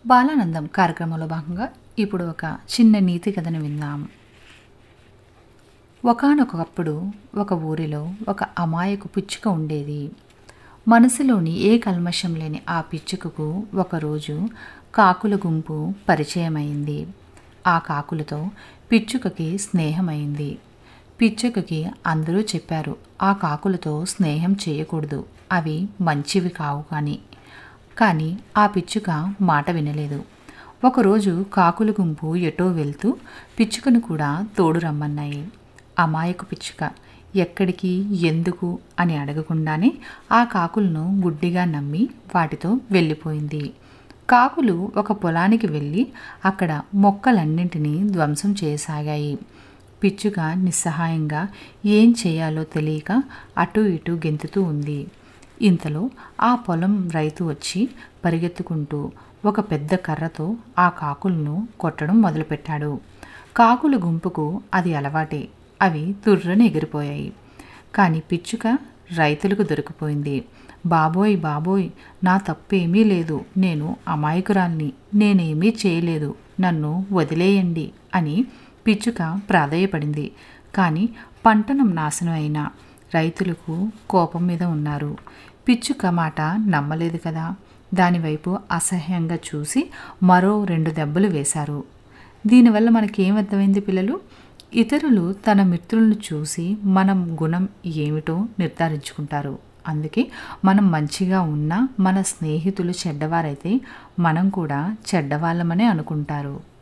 బాలానందం కార్యక్రమంలో భాగంగా ఇప్పుడు ఒక చిన్న నీతి కథను విందాం ఒకానొకప్పుడు ఒక ఊరిలో ఒక అమాయకు పిచ్చుక ఉండేది మనసులోని ఏ కల్మషం లేని ఆ పిచ్చుకకు ఒకరోజు కాకుల గుంపు పరిచయమైంది ఆ కాకులతో పిచ్చుకకి స్నేహమైంది పిచ్చుకకి అందరూ చెప్పారు ఆ కాకులతో స్నేహం చేయకూడదు అవి మంచివి కావు కానీ కానీ ఆ పిచ్చుక మాట వినలేదు ఒకరోజు కాకుల గుంపు ఎటో వెళ్తూ పిచ్చుకను కూడా తోడు రమ్మన్నాయి అమాయకు పిచ్చుక ఎక్కడికి ఎందుకు అని అడగకుండానే ఆ కాకులను గుడ్డిగా నమ్మి వాటితో వెళ్ళిపోయింది కాకులు ఒక పొలానికి వెళ్ళి అక్కడ మొక్కలన్నింటినీ ధ్వంసం చేయసాగాయి పిచ్చుక నిస్సహాయంగా ఏం చేయాలో తెలియక అటు ఇటు గెంతుతూ ఉంది ఇంతలో ఆ పొలం రైతు వచ్చి పరిగెత్తుకుంటూ ఒక పెద్ద కర్రతో ఆ కాకులను కొట్టడం మొదలుపెట్టాడు కాకుల గుంపుకు అది అలవాటే అవి తుర్రని ఎగిరిపోయాయి కానీ పిచ్చుక రైతులకు దొరికిపోయింది బాబోయ్ బాబోయ్ నా తప్పేమీ లేదు నేను అమాయకురాల్ని నేనేమీ చేయలేదు నన్ను వదిలేయండి అని పిచ్చుక ప్రాధేయపడింది కానీ పంటనం నాశనం అయిన రైతులకు కోపం మీద ఉన్నారు పిచ్చుక మాట నమ్మలేదు కదా దానివైపు అసహ్యంగా చూసి మరో రెండు దెబ్బలు వేశారు దీనివల్ల మనకేం అర్థమైంది పిల్లలు ఇతరులు తన మిత్రులను చూసి మనం గుణం ఏమిటో నిర్ధారించుకుంటారు అందుకే మనం మంచిగా ఉన్నా మన స్నేహితులు చెడ్డవారైతే మనం కూడా చెడ్డవాళ్ళమనే అనుకుంటారు